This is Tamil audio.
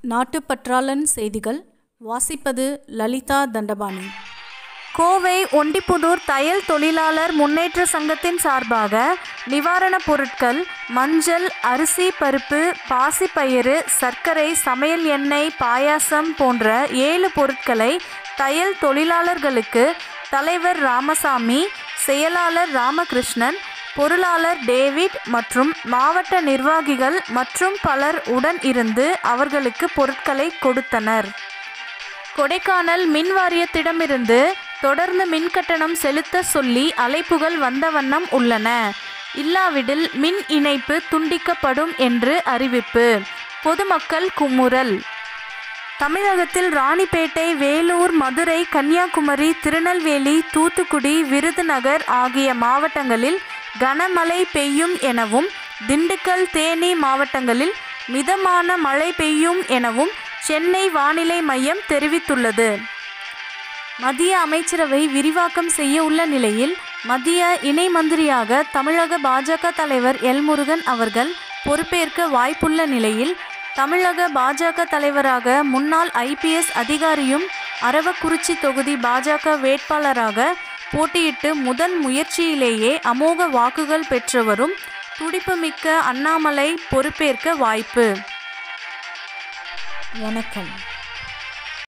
நாட்டுப்பற்றாளன் செய்திகள் வாசிப்பது லலிதா தண்டபாணி கோவை ஒண்டிப்புதூர் தையல் தொழிலாளர் முன்னேற்ற சங்கத்தின் சார்பாக நிவாரணப் பொருட்கள் மஞ்சள் அரிசி பருப்பு பாசிப்பயிறு சர்க்கரை சமையல் எண்ணெய் பாயாசம் போன்ற ஏழு பொருட்களை தையல் தொழிலாளர்களுக்கு தலைவர் ராமசாமி செயலாளர் ராமகிருஷ்ணன் பொருளாளர் டேவிட் மற்றும் மாவட்ட நிர்வாகிகள் மற்றும் பலர் உடன் இருந்து அவர்களுக்கு பொருட்களை கொடுத்தனர் கொடைக்கானல் மின் வாரியத்திடமிருந்து தொடர்ந்து மின்கட்டணம் செலுத்த சொல்லி அழைப்புகள் வந்த வண்ணம் உள்ளன இல்லாவிடில் மின் இணைப்பு துண்டிக்கப்படும் என்று அறிவிப்பு பொதுமக்கள் குமுறல் தமிழகத்தில் ராணிப்பேட்டை வேலூர் மதுரை கன்னியாகுமரி திருநெல்வேலி தூத்துக்குடி விருதுநகர் ஆகிய மாவட்டங்களில் கனமழை பெய்யும் எனவும் திண்டுக்கல் தேனி மாவட்டங்களில் மிதமான மழை பெய்யும் எனவும் சென்னை வானிலை மையம் தெரிவித்துள்ளது மத்திய அமைச்சரவை விரிவாக்கம் செய்ய உள்ள நிலையில் மத்திய இணை மந்திரியாக தமிழக பாஜக தலைவர் எல் முருகன் அவர்கள் பொறுப்பேற்க வாய்ப்புள்ள நிலையில் தமிழக பாஜக தலைவராக முன்னாள் ஐபிஎஸ் அதிகாரியும் அரவக்குறிச்சி தொகுதி பாஜக வேட்பாளராக போட்டியிட்டு முதல் முயற்சியிலேயே அமோக வாக்குகள் பெற்றவரும் துடிப்புமிக்க அண்ணாமலை பொறுப்பேற்க வாய்ப்பு வணக்கம்